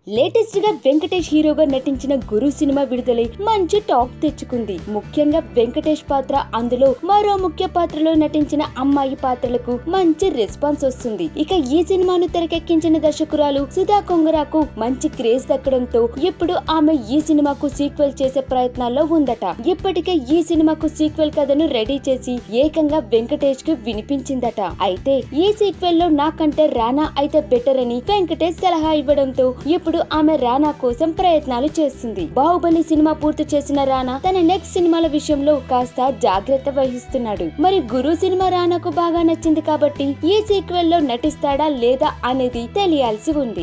latest గా వెంకటేష్ హీరోగా నటించిన గురు సినిమా విడుదలై మంచి టాక్ తెచ్చుకుంది ముఖ్యంగా వెంకటేష్ పాత్ర అందులో మరో ముఖ్య పాత్రలో నటించిన అమ్మాయి పాత్రలకు మంచి రెస్పాన్స్ వస్తుంది ఇక ఈ సినిమాను తెరకెక్కించిన దర్శకురాలు సుధా కొంగరాకు మంచి క్రేజ్ దక్కడంతో ఇప్పుడు ఆమె ఈ సినిమాకు సీక్వెల్ చేసే ప్రయత్నాల్లో ఉందట ఇప్పటికే ఈ సినిమాకు సీక్వెల్ కథను రెడీ చేసి ఏకంగా వెంకటేష్ కు వినిపించిందట అయితే ఈ సీక్వెల్ లో నాకంటే రానా అయితే బెటర్ అని వెంకటేష్ సలహా ఇవ్వడంతో ఇప్పుడు ఆమె రానా కోసం ప్రయత్నాలు చేస్తుంది బాహుబలి సినిమా పూర్తి చేసిన రానా తన నెక్స్ట్ సినిమాల విషయంలో కాస్త జాగ్రత్త వహిస్తున్నాడు మరి గురు సినిమా రానాకు బాగా నచ్చింది కాబట్టి ఈ సీక్వెల్ లో నటిస్తాడా లేదా అనేది తెలియాల్సి ఉంది